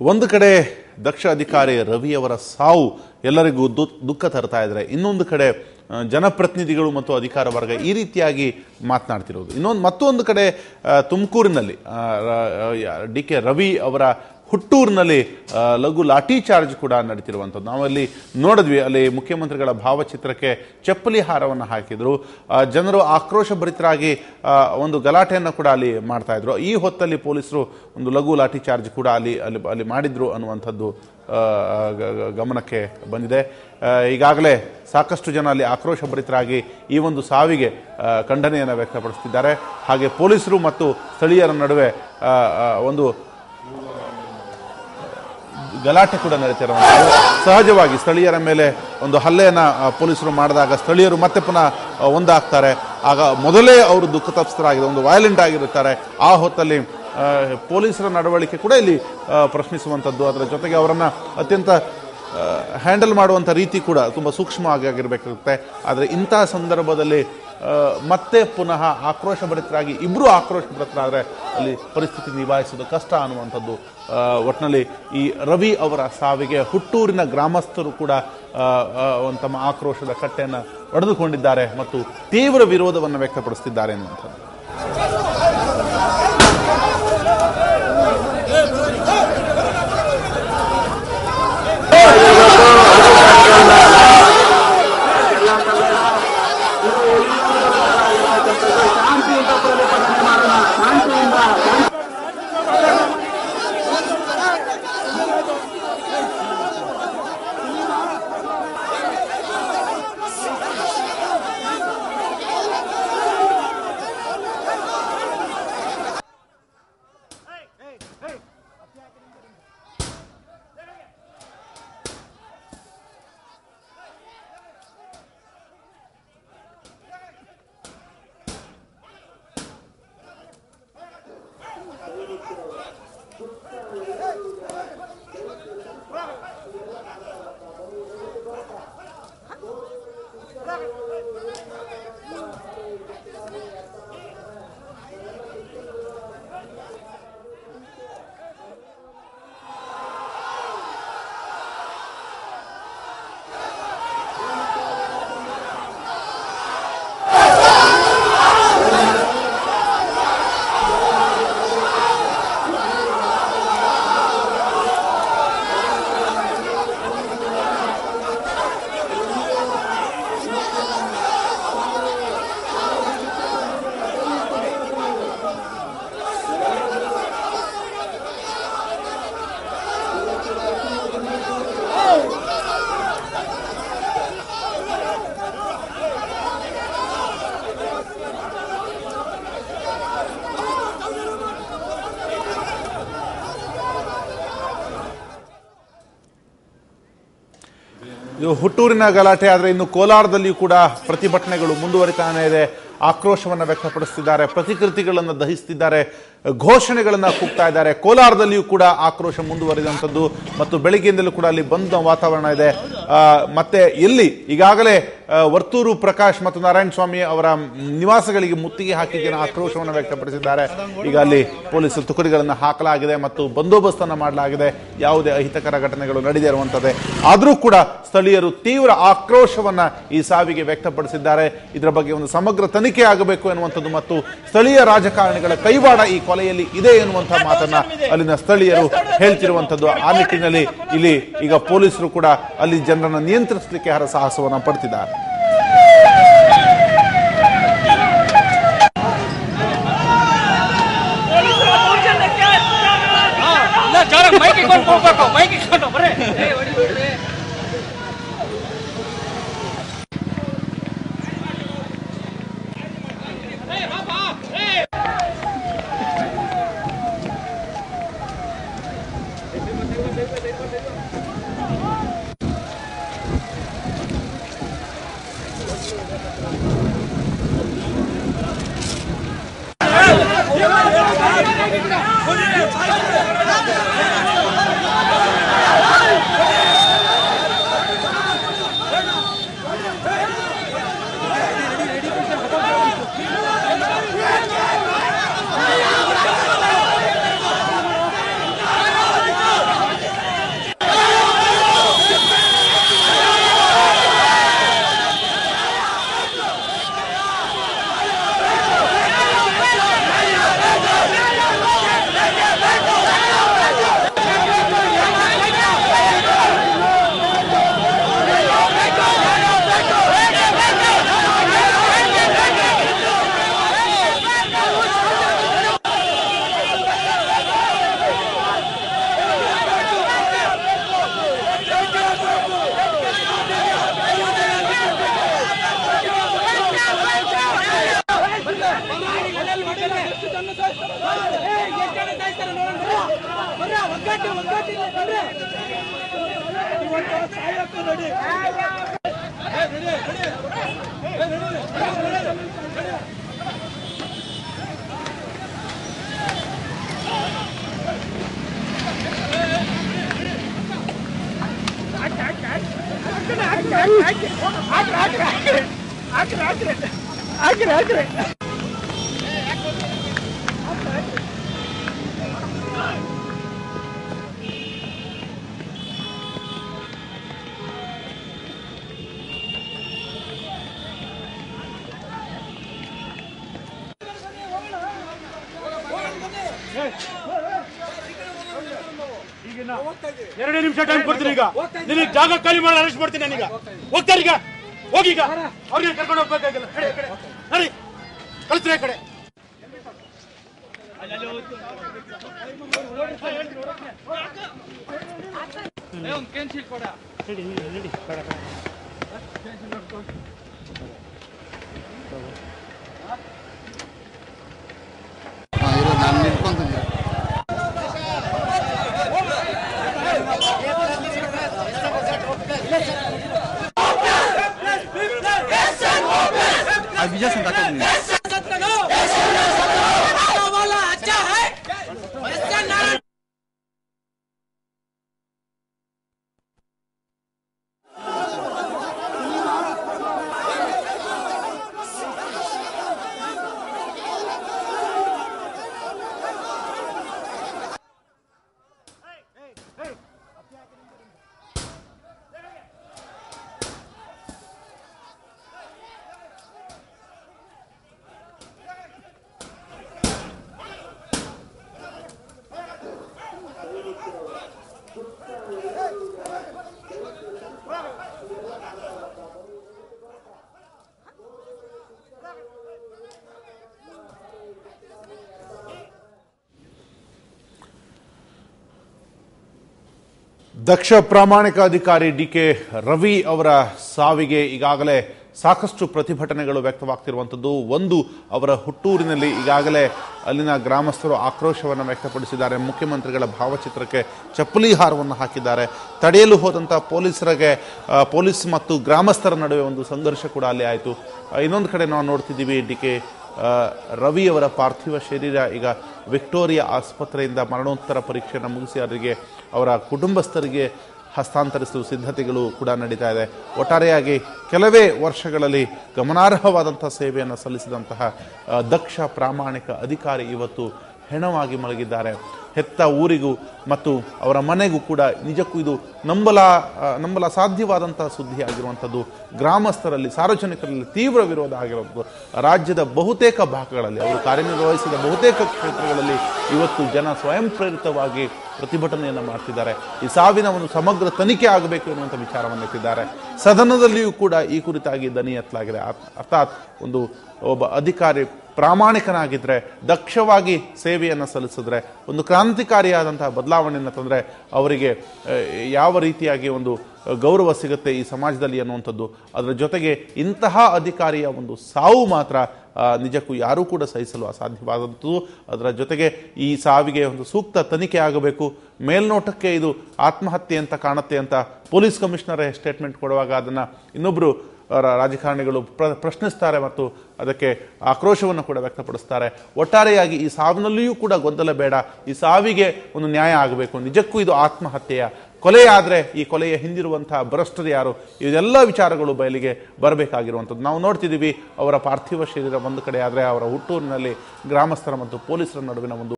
ಒಂದು ಕಡೆ ದಕ್ಷ ಅಧಿಕಾರಿ ರವಿಯವರ ಸಾವು ಎಲ್ಲರಿಗೂ ದು- ದುಃಖ ತರ್ತಾ ಇದ್ದಾರೆ ಇನ್ನೊಂದು ಕಡೆ ಆ, ಜನಪ್ರತಿನಿಧಿಗಳು ಮತ್ತು ಅಧಿಕಾರ ವರ್ಗ ಈ ರೀತಿಯಾಗಿ ಮಾತನಾಡ್ತಿರೋದು ಇನ್ನೊಂದು ಮತ್ತೊಂದು ಕಡೆ ಆ, ತುಮಕೂರಿನಲ್ಲಿ ಡಿ ಕೆ ರವಿ ಅವರ ಹುಟ್ಟೂರಿನಲ್ಲಿ ಆ, ಲಘು ಲಾಠಿ ಚಾರ್ಜ್ ಕೂಡ ನಡೀತಿರುವಂಥದ್ದು ನಾವಲ್ಲಿ ನೋಡಿದ್ವಿ ಅಲ್ಲಿ ಮುಖ್ಯಮಂತ್ರಿಗಳ ಭಾವಚಿತ್ರಕ್ಕೆ ಚಪ್ಪಲಿ ಹಾರವನ್ನು ಹಾಕಿದ್ರು ಆ, ಜನರು ಆಕ್ರೋಶಭರಿತರಾಗಿ ಆ, ಒಂದು ಗಲಾಟೆಯನ್ನು ಕೂಡ ಅಲ್ಲಿ ಮಾಡ್ತಾ ಇದ್ರು ಈ ಹೊತ್ತಲ್ಲಿ ಪೊಲೀಸರು ಒಂದು ಲಘು ಲಾಠಿ ಚಾರ್ಜ್ ಕೂಡ ಅಲ್ಲಿ ಅಲ್ಲಿ ಅಲ್ಲಿ ಮಾಡಿದ್ರು ಅನ್ನುವಂಥದ್ದು ಆ, ಗ- ಗ- ಗಮನಕ್ಕೆ ಬಂದಿದೆ ಆ, ಈಗಾಗಲೇ ಸಾಕಷ್ಟು ಜನ ಅಲ್ಲಿ ಆಕ್ರೋಶಭರಿತರಾಗಿ ಈ ಒಂದು ಸಾವಿಗೆ ಆ, ಖಂಡನೆಯನ್ನು ವ್ಯಕ್ತಪಡಿಸುತ್ತಿದ್ದಾರೆ ಹಾಗೆ ಪೊಲೀಸರು ಮತ್ತು ಸ್ಥಳೀಯರ ನಡುವೆ ಆ, ಆ, ಒಂದು ಗಲಾಟೆ ಕೂಡ ನಡೀತಿರುವಂಥದ್ದು ಸಹಜವಾಗಿ ಸ್ಥಳೀಯರ ಮೇಲೆ ಒಂದು ಹಲ್ಲೆಯನ್ನು ಆ, ಪೊಲೀಸರು ಮಾಡಿದಾಗ ಸ್ಥಳೀಯರು ಮತ್ತೆ ಪುನಃ ಆ, ಒಂದಾಗ್ತಾರೆ ಆಗ ಮೊದಲೇ ಅವರು ದುಃಖ ತಪ್ಪಿತರಾಗಿದೆ ಒಂದು ವಯಲೆಂಟ್ ಆಗಿರುತ್ತಾರೆ ಆ ಹೊತ್ತಲ್ಲಿ ಆ, ಪೊಲೀಸರ ನಡವಳಿಕೆ ಕೂಡ ಇಲ್ಲಿ ಆ, ಪ್ರಶ್ನಿಸುವಂಥದ್ದು ಅದರ ಜೊತೆಗೆ ಅವರನ್ನು ಅತ್ಯಂತ ಹ್ಯಾಂಡಲ್ ಮಾಡುವಂಥ ರೀತಿ ಕೂಡ ತುಂಬ ಸೂಕ್ಷ್ಮವಾಗಿ ಆಗಿರಬೇಕಾಗುತ್ತೆ ಆದರೆ ಇಂತಹ ಸಂದರ್ಭದಲ್ಲಿ ಆ, ಮತ್ತೆ ಪುನಃ ಆಕ್ರೋಶಭರಿತರಾಗಿ ಇಬ್ಬರು ಆಕ್ರೋಶಭರಿತರಾದರೆ ಅಲ್ಲಿ ಪರಿಸ್ಥಿತಿ ನಿಭಾಯಿಸೋದು ಕಷ್ಟ ಅನ್ನುವಂಥದ್ದು ಆ, ಒಟ್ಟಿನಲ್ಲಿ ಈ ರವಿ ಅವರ ಸಾವಿಗೆ ಹುಟ್ಟೂರಿನ ಗ್ರಾಮಸ್ಥರು ಕೂಡ ಆ, ಆ, ಒಂದು ತಮ್ಮ ಆಕ್ರೋಶದ ಕಟ್ಟೆಯನ್ನು ಒಡೆದುಕೊಂಡಿದ್ದಾರೆ ಮತ್ತು ತೀವ್ರ ವಿರೋಧವನ್ನು ವ್ಯಕ್ತಪಡಿಸುತ್ತಿದ್ದಾರೆ ಅನ್ನುವಂಥದ್ದು ಶಾಂತಿಯುತ ಪ್ರತಿಭಟನೆ ಮಾಡೋಣ ಶಾಂತಿಯಿಂದ ಇದು ಹುಟ್ಟೂರಿನ ಗಲಾಟೆ ಆದರೆ ಇನ್ನು ಕೋಲಾರದಲ್ಲಿಯೂ ಕೂಡ ಪ್ರತಿಭಟನೆಗಳು ಮುಂದುವರಿತಾನೆ ಇದೆ ಆಕ್ರೋಶವನ್ನು ವ್ಯಕ್ತಪಡಿಸ್ತಿದ್ದಾರೆ ಪ್ರತಿಕೃತಿಗಳನ್ನು ದಹಿಸ್ತಿದ್ದಾರೆ ಘೋಷಣೆಗಳನ್ನು ಕೂಗ್ತಾ ಇದ್ದಾರೆ ಕೋಲಾರದಲ್ಲಿಯೂ ಕೂಡ ಆಕ್ರೋಶ ಮುಂದುವರಿದಂಥದ್ದು ಮತ್ತು ಬೆಳಗ್ಗೆಯಿಂದಲೂ ಕೂಡ ಅಲ್ಲಿ ಬಂದ ವಾತಾವರಣ ಇದೆ ಆ, ಮತ್ತೆ ಎಲ್ಲಿ ಈಗಾಗಲೇ ಆ, ವರ್ತೂರು ಪ್ರಕಾಶ್ ಮತ್ತು ನಾರಾಯಣ ಸ್ವಾಮಿ ಅವರ ನಿವಾಸಗಳಿಗೆ ಮುತ್ತಿಗೆ ಹಾಕಿ ಜನ ಆಕ್ರೋಶವನ್ನು ವ್ಯಕ್ತಪಡಿಸಿದ್ದಾರೆ ಈಗ ಅಲ್ಲಿ ಪೊಲೀಸ್ ತುಕಡಿಗಳನ್ನು ಹಾಕಲಾಗಿದೆ ಮತ್ತು ಬಂದೋಬಸ್ತನ್ನು ಮಾಡಲಾಗಿದೆ ಯಾವುದೇ ಅಹಿತಕರ ಘಟನೆಗಳು ನಡೆದೇ ಇರುವಂಥದ್ದೇ ಆದರೂ ಕೂಡ ಸ್ಥಳೀಯರು ತೀವ್ರ ಆಕ್ರೋಶವನ್ನ ಈ ಸಾವಿಗೆ ವ್ಯಕ್ತಪಡಿಸಿದ್ದಾರೆ ಇದರ ಬಗ್ಗೆ ಒಂದು ಸಮಗ್ರ ತನಿಖೆ ಆಗಬೇಕು ಎನ್ನುವಂಥದ್ದು ಮತ್ತು ಸ್ಥಳೀಯ ರಾಜಕಾರಣಿಗಳ ಕೈವಾಡ ಈ ಕೊಲೆಯಲ್ಲಿ ಇದೆ ಎನ್ನುವಂತಹ ಮಾತನ್ನ ಅಲ್ಲಿನ ಸ್ಥಳೀಯರು ಹೇಳ್ತಿರುವಂಥದ್ದು ಆ ನಿಟ್ಟಿನಲ್ಲಿ ಇಲ್ಲಿ ಈಗ ಪೊಲೀಸರು ಕೂಡ ಅಲ್ಲಿ ಜನರನ್ನು ನಿಯಂತ್ರಿಸಲಿಕ್ಕೆ ಹರಸಾಹಸವನ್ನ ಪಡ್ತಿದ್ದಾರೆ ಇಲ್ಲ ಜೋರಾಗಿ ಮೈಕ್ ಇಟ್ಕೊಂಡು ಹೋಗ್ಬೇಕು ಮೈಕ್ ಇಟ್ಕೊಂಡು ಬರ್ರಿ ಏ, ಹೊಡಿ, ಹೊಡಿ. ¡Vamos! ಎರಡೇ ನಿಮಿಷ ಟೈಮ್ ಕೊಡ್ತೀನಿ ಈಗ ನಿನಗೆ ಜಾಗ ಖಾಲಿ ಮಾಡಿ ಅರೆಸ್ಟ್ ಮಾಡ್ತೀನಿ ನಾನೀಗ ಹೋಗ್ತಾರೆ ಈಗ ಹೋಗಿ ಈಗ ಅವ್ರಿಗೆ ಕರ್ಕೊಂಡು ಹೋಗ್ಬೇಕಾಗಿಲ್ಲ ನಡಿ, ಈ ಕಡೆ. ನಡಿ ಕಳಿಸ್ರಿ ಈ ಕಡೆ ಒಂದು ಪೆನ್ಸಿಲ್ ಕೊಡ ನಾನು ನಿಂತ್ಕೊಂತೀನಿ ವಿಜಯ ಸಂತ ದಕ್ಷ ಪ್ರಾಮಾಣಿಕ ಅಧಿಕಾರಿ ಡಿ ಕೆ ರವಿ ಅವರ ಸಾವಿಗೆ ಈಗಾಗಲೇ ಸಾಕಷ್ಟು ಪ್ರತಿಭಟನೆಗಳು ವ್ಯಕ್ತವಾಗ್ತಿರುವಂಥದ್ದು ಒಂದು ಅವರ ಹುಟ್ಟೂರಿನಲ್ಲಿ ಈಗಾಗಲೇ ಅಲ್ಲಿನ ಗ್ರಾಮಸ್ಥರು ಆಕ್ರೋಶವನ್ನು ವ್ಯಕ್ತಪಡಿಸಿದ್ದಾರೆ ಮುಖ್ಯಮಂತ್ರಿಗಳ ಭಾವಚಿತ್ರಕ್ಕೆ ಚಪ್ಪಲಿ ಹಾರವನ್ನು ಹಾಕಿದ್ದಾರೆ ತಡೆಯಲು ಹೋದಂಥ ಪೊಲೀಸರಿಗೆ ಆ, ಪೊಲೀಸ್ ಮತ್ತು ಗ್ರಾಮಸ್ಥರ ನಡುವೆ ಒಂದು ಸಂಘರ್ಷ ಕೂಡ ಅಲ್ಲಿ ಆಯಿತು ಇನ್ನೊಂದು ಕಡೆ ನಾವು ನೋಡ್ತಿದ್ದೀವಿ ಡಿ ಕೆ ರವಿ ಅವರ ಪಾರ್ಥಿವ ಶರೀರ ಈಗ ವಿಕ್ಟೋರಿಯಾ ಆಸ್ಪತ್ರೆಯಿಂದ ಮರಣೋತ್ತರ ಪರೀಕ್ಷೆಯನ್ನು ಮುಗಿಸಿ ಅವರಿಗೆ ಅವರ ಕುಟುಂಬಸ್ಥರಿಗೆ ಹಸ್ತಾಂತರಿಸುವ ಸಿದ್ಧತೆಗಳು ಕೂಡ ನಡೀತಾ ಇದೆ ಒಟ್ಟಾರೆಯಾಗಿ ಕೆಲವೇ ವರ್ಷಗಳಲ್ಲಿ ಗಮನಾರ್ಹವಾದಂಥ ಸೇವೆಯನ್ನು ಸಲ್ಲಿಸಿದಂತಹ ಆ, ದಕ್ಷ ಪ್ರಾಮಾಣಿಕ ಅಧಿಕಾರಿ ಇವತ್ತು ಹೆಣವಾಗಿ ಮಲಗಿದ್ದಾರೆ ಹೆತ್ತ ಊರಿಗೂ ಮತ್ತು ಅವರ ಮನೆಗೂ ಕೂಡ ನಿಜಕ್ಕೂ ಇದು ನಂಬಲ ಆ, ನಂಬಲ ಸಾಧ್ಯವಾದಂತಹ ಸುದ್ದಿ ಆಗಿರುವಂಥದ್ದು ಗ್ರಾಮಸ್ಥರಲ್ಲಿ ಸಾರ್ವಜನಿಕರಲ್ಲಿ ತೀವ್ರ ವಿರೋಧ ಆಗಿರುವಂಥದ್ದು ರಾಜ್ಯದ ಬಹುತೇಕ ಭಾಗಗಳಲ್ಲಿ ಅವರು ಕಾರ್ಯನಿರ್ವಹಿಸಿದ ಬಹುತೇಕ ಕ್ಷೇತ್ರಗಳಲ್ಲಿ ಇವತ್ತು ಜನ ಸ್ವಯಂ ಪ್ರೇರಿತವಾಗಿ ಪ್ರತಿಭಟನೆಯನ್ನು ಮಾಡ್ತಿದ್ದಾರೆ ಈ ಸಾವಿನ ಒಂದು ಸಮಗ್ರ ತನಿಖೆ ಆಗಬೇಕು ಎನ್ನುವಂಥ ವಿಚಾರವನ್ನು ಎತ್ತಿದ್ದಾರೆ ಸದನದಲ್ಲಿಯೂ ಕೂಡ ಈ ಕುರಿತಾಗಿ ದನಿ ಎತ್ತಲಾಗಿದೆ ಅರ್ಥ್- ಅರ್ಥಾತ್ ಒಂದು ಒಬ್ಬ ಅಧಿಕಾರಿ ಪ್ರಾಮಾಣಿಕನಾಗಿದ್ದರೆ ದಕ್ಷವಾಗಿ ಸೇವೆಯನ್ನು ಸಲ್ಲಿಸಿದ್ರೆ ಒಂದು ಕ್ರಾಂತಿಕಾರಿಯಾದಂತಹ ಬದಲಾವಣೆಯನ್ನು ತಂದರೆ ಅವರಿಗೆ ಆ, ಯಾವ ರೀತಿಯಾಗಿ ಒಂದು ಗೌರವ ಸಿಗುತ್ತೆ ಈ ಸಮಾಜದಲ್ಲಿ ಅನ್ನುವಂಥದ್ದು ಅದರ ಜೊತೆಗೆ ಇಂತಹ ಅಧಿಕಾರಿಯ ಒಂದು ಸಾವು ಮಾತ್ರ ಆ, ನಿಜಕ್ಕೂ ಯಾರೂ ಕೂಡ ಸಹಿಸಲು ಅಸಾಧ್ಯವಾದದ್ದು ಅದರ ಜೊತೆಗೆ ಈ ಸಾವಿಗೆ ಒಂದು ಸೂಕ್ತ ತನಿಖೆ ಆಗಬೇಕು ಮೇಲ್ನೋಟಕ್ಕೆ ಇದು ಆತ್ಮಹತ್ಯೆ ಅಂತ ಕಾಣುತ್ತೆ ಅಂತ ಪೊಲೀಸ್ ಕಮಿಷನರ್ ಸ್ಟೇಟ್ಮೆಂಟ್ ಕೊಡುವಾಗ ಅದನ್ನು ಇನ್ನೊಬ್ಬರು ರ- ರಾಜಕಾರಣಿಗಳು ಪ್ರ ಪ್ರಶ್ನಿಸ್ತಾರೆ ಮತ್ತು ಅದಕ್ಕೆ ಆಕ್ರೋಶವನ್ನು ಕೂಡ ವ್ಯಕ್ತಪಡಿಸ್ತಾರೆ ಒಟ್ಟಾರೆಯಾಗಿ ಈ ಸಾವಿನಲ್ಲಿಯೂ ಕೂಡ ಗೊಂದಲ ಬೇಡ ಈ ಸಾವಿಗೆ ಒಂದು ನ್ಯಾಯ ಆಗಬೇಕು ನಿಜಕ್ಕೂ ಇದು ಆತ್ಮಹತ್ಯೆಯ ಕೊಲೆಯಾದರೆ ಈ ಕೊಲೆಯ ಹಿಂದಿರುವಂತಹ ಭ್ರಷ್ಟರು ಯಾರು ಇದೆಲ್ಲ ವಿಚಾರಗಳು ಬಯಲಿಗೆ ಬರಬೇಕಾಗಿರುವಂಥದ್ದು ನಾವು ನೋಡ್ತಿದ್ದೀವಿ ಅವರ ಪಾರ್ಥಿವ ಶರೀರ ಒಂದು ಕಡೆ ಆದರೆ ಅವರ ಹುಟ್ಟೂರಿನಲ್ಲಿ ಗ್ರಾಮಸ್ಥರ ಮತ್ತು ಪೊಲೀಸರ ನಡುವಿನ ಒಂದು